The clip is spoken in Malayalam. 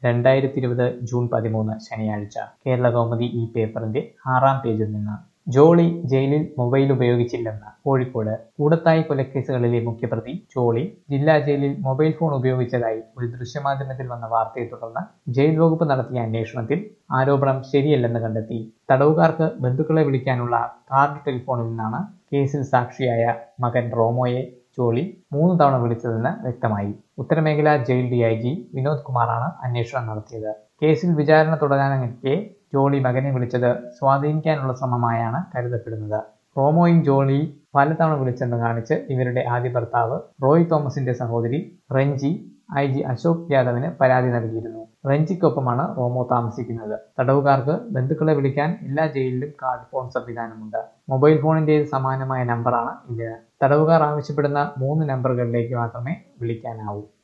രണ്ടായിരത്തി ഇരുപത് ജൂൺ പതിമൂന്ന് ശനിയാഴ്ച കേരള കൗമുദി ഈ പേപ്പറിന്റെ ആറാം പേജിൽ നിന്ന് ജോളി ജയിലിൽ മൊബൈൽ ഉപയോഗിച്ചില്ലെന്ന് കോഴിക്കോട് കൂടത്തായി കൊലക്കേസുകളിലെ മുഖ്യപ്രതി ജോളി ജില്ലാ ജയിലിൽ മൊബൈൽ ഫോൺ ഉപയോഗിച്ചതായി ഒരു ദൃശ്യമാധ്യമത്തിൽ വന്ന വാർത്തയെ തുടർന്ന് ജയിൽ വകുപ്പ് നടത്തിയ അന്വേഷണത്തിൽ ആരോപണം ശരിയല്ലെന്ന് കണ്ടെത്തി തടവുകാർക്ക് ബന്ധുക്കളെ വിളിക്കാനുള്ള കാർഡ് ടെലിഫോണിൽ നിന്നാണ് കേസിൽ സാക്ഷിയായ മകൻ റോമോയെ ജോളി മൂന്ന് തവണ വിളിച്ചതെന്ന് വ്യക്തമായി ഉത്തരമേഖല jail D I G Vinod കുമാറാണ് അന്വേഷണം നടത്തിയത് കേസിൽ വിചാരണ തുടരാനെത്തിയെ ജോളി മകനെ വിളിച്ചത് സ്വാധീനിക്കാനുള്ള ശ്രമമായാണ് കരുതപ്പെടുന്നത് റോമോയും ജോളി പലതവണ വിളിച്ചെന്ന് കാണിച്ച് ഇവരുടെ ആദ്യ ഭർത്താവ് റോയ് തോമസിന്റെ സഹോദരി റെഞ്ചി ഐ ജി അശോക് യാദവിന് പരാതി നൽകിയിരുന്നു റെഞ്ചിക്കൊപ്പമാണ് റോമോ താമസിക്കുന്നത് തടവുകാർക്ക് ബന്ധുക്കളെ വിളിക്കാൻ എല്ലാ ജയിലിലും കാർഡ് ഫോൺ സംവിധാനമുണ്ട് മൊബൈൽ ഫോണിന്റെ സമാനമായ നമ്പറാണ് ഇതിന് തടവുകാർ ആവശ്യപ്പെടുന്ന മൂന്ന് നമ്പറുകളിലേക്ക് മാത്രമേ വിളിക്കാനാവൂ